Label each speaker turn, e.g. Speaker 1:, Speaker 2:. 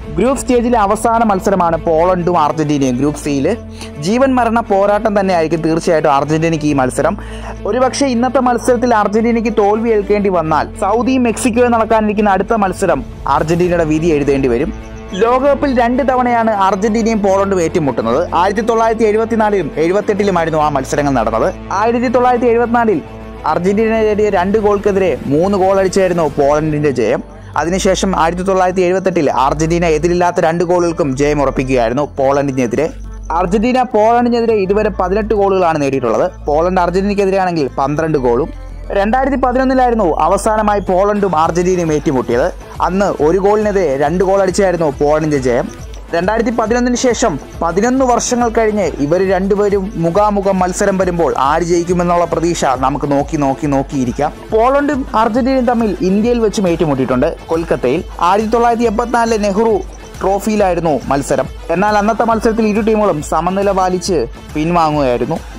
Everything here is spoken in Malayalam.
Speaker 1: ഗ്രൂപ്പ് സ്റ്റേജിലെ അവസാന മത്സരമാണ് പോളണ്ടും അർജന്റീനയും ഗ്രൂപ്പ് സിയിൽ ജീവൻ മരണ പോരാട്ടം തന്നെയായിരിക്കും തീർച്ചയായിട്ടും അർജന്റീനയ്ക്ക് ഈ മത്സരം ഒരുപക്ഷെ ഇന്നത്തെ മത്സരത്തിൽ അർജന്റീനയ്ക്ക് തോൽവി ഏൽക്കേണ്ടി വന്നാൽ സൗദിയും മെക്സിക്കോയും നടക്കാനിരിക്കുന്ന അടുത്ത മത്സരം അർജന്റീനയുടെ വിധി എഴുതേണ്ടി വരും ലോകകപ്പിൽ രണ്ട് തവണയാണ് അർജന്റീനയും പോളണ്ടും ഏറ്റുമുട്ടുന്നത് ആയിരത്തി തൊള്ളായിരത്തി എഴുപത്തിനാലിലും എഴുപത്തെട്ടിലുമായിരുന്നു ആ മത്സരങ്ങൾ നടന്നത് ആയിരത്തി തൊള്ളായിരത്തി എഴുപത്തിനാലിൽ അർജന്റീന നേടിയ രണ്ട് ഗോൾക്കെതിരെ മൂന്ന് ഗോൾ അടിച്ചായിരുന്നു പോളണ്ടിന്റെ ജയം അതിനുശേഷം ആയിരത്തി തൊള്ളായിരത്തി എഴുപത്തെട്ടിൽ അർജന്റീന എതിരില്ലാത്ത രണ്ട് ഗോളുകൾക്കും ജയം ഉറപ്പിക്കുകയായിരുന്നു പോളണ്ടിനെതിരെ അർജന്റീന പോളണ്ടിനെതിരെ ഇതുവരെ പതിനെട്ട് ഗോളുകളാണ് നേടിയിട്ടുള്ളത് പോളണ്ട് അർജന്റീനയ്ക്കെതിരെയാണെങ്കിൽ പന്ത്രണ്ട് ഗോളും രണ്ടായിരത്തി പതിനൊന്നിലായിരുന്നു അവസാനമായി പോളണ്ടും അർജന്റീനയും ഏറ്റുമുട്ടിയത് അന്ന് ഒരു ഗോളിനെതിരെ രണ്ട് ഗോൾ അടിച്ചായിരുന്നു പോളണ്ടിന്റെ ജയം രണ്ടായിരത്തി പതിനൊന്നിന് ശേഷം പതിനൊന്ന് വർഷങ്ങൾ കഴിഞ്ഞ് ഇവർ രണ്ടുപേരും മുഖാമുഖം മത്സരം വരുമ്പോൾ ആര് ജയിക്കുമെന്നുള്ള പ്രതീക്ഷ നമുക്ക് നോക്കി നോക്കി നോക്കിയിരിക്കാം പോളണ്ടും അർജന്റീനയും തമ്മിൽ ഇന്ത്യയിൽ വെച്ചും ഏറ്റുമുട്ടിയിട്ടുണ്ട് കൊൽക്കത്തയിൽ ആയിരത്തി തൊള്ളായിരത്തി എൺപത്തിനാലിലെ നെഹ്റു ട്രോഫിയിലായിരുന്നു മത്സരം എന്നാൽ അന്നത്തെ മത്സരത്തിൽ ഇരു ടീമുകളും സമനില പാലിച്ച് പിൻവാങ്ങുകയായിരുന്നു